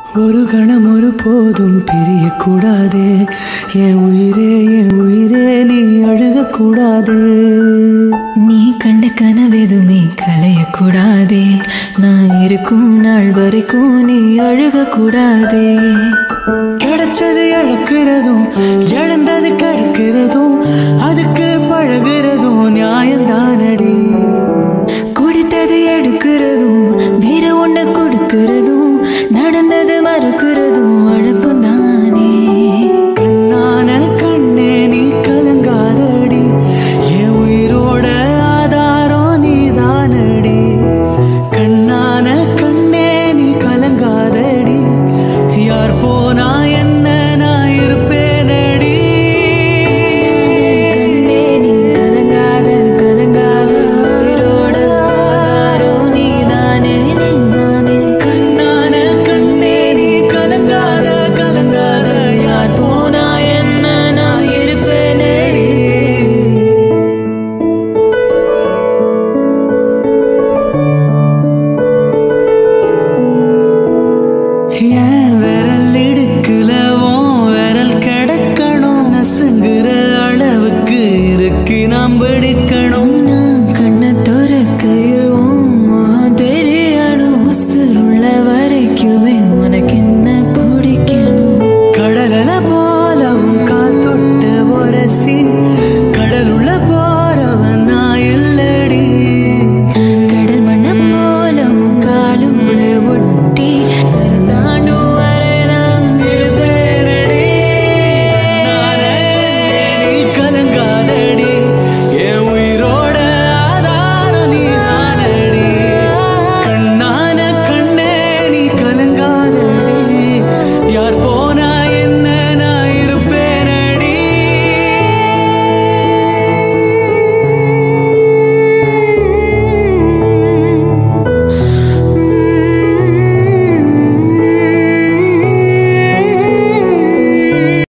ஒரு கணம் ஒரு போதும் பிரியக்கூடாதே என் உயிரே என் உயிரே நீ அழுகக்கூடாதே நீ கண்ட கனவெதுமே கலையக்கூடாதே நான் இருக்கும் நாள் வரைக்கும் நீ அழுகக்கூடாதே கிடைச்சது இழக்கிறதும் இழந்தது கழக்கிறதும் அதுக்கு பழகிறதும் நியாயம்தானடி குடித்தது எடுக்கிறதும் வேற ஒண்ணு கொடுக்கிறதும் நடந்தது மறுக்கிறதும் வழக்கம் தானே கண்ணான கண்ணே நீ கலங்காதடி என் உயிரோட ஆதாரம் நீதானடி கண்ணான கண்ணே நீ கலங்காதடி யார் போனா என்ன நான் இருப்பேனடி கண்ணே நீ கலங்காத கலங்காத உயிரோட ஆதாரம் நீதானே நீதானே கண்ணான கண்ணே நீ கலங்காத கலங்காத யார் போனா என்ன நான் இருப்பேனடி ஏன்